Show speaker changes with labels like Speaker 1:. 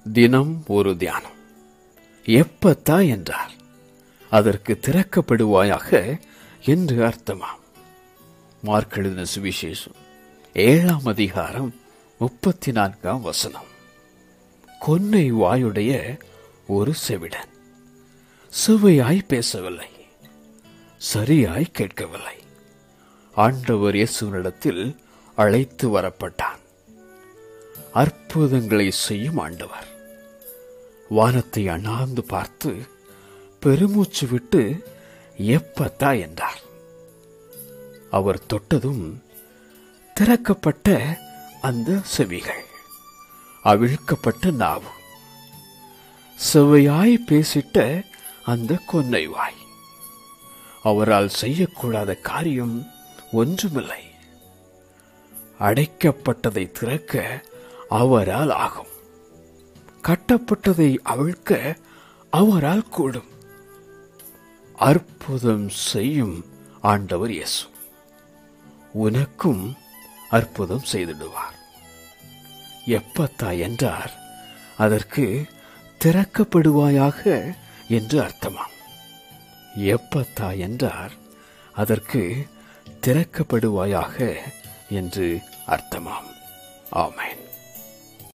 Speaker 1: தினம் ஒரு தியானம் எப்பத்தா என்றார் அதற்கு திறக்கப்படுவாயாக என்று அர்த்தமாம் மார்க் எழுதின சுவிசேஷம் ஏழாம் அதிகாரம் முப்பத்தி நான்காம் வசனம் கொன்னை வாயுடைய ஒரு செவிடன் சுவையாய் பேசவில்லை சரியாய் கேட்கவில்லை ஆண்டவர் இயேசுவினிடத்தில் அழைத்து வரப்பட்டான் அற்புதங்களை செய்யும் ஆண்டவர் வானத்தை அண்ணாந்து பார்த்து பெருமூச்சு விட்டு எப்பத்தா என்றார் அவர் தொட்டதும் திறக்கப்பட்ட அந்த செவிகள் அவிழ்க்கப்பட்ட நாவு செவையாய் பேசிட்ட அந்த கொன்னை வாய் அவரால் செய்யக்கூடாத காரியம் ஒன்றுமில்லை அடைக்கப்பட்டதை திறக்க அவரால் ஆகும் கட்டப்பட்டதை அவிழ்க்க அவரால் கூடும் அற்புதம் செய்யும் ஆண்டவர் இயேசு உனக்கும் அற்புதம் செய்திடுவார் எப்பத்தா என்றார் அதற்கு திறக்கப்படுவாயாக என்று அர்த்தமாம் எப்பத்தா என்றார் அதற்கு திறக்கப்படுவாயாக என்று அர்த்தமாம் ஆமேன்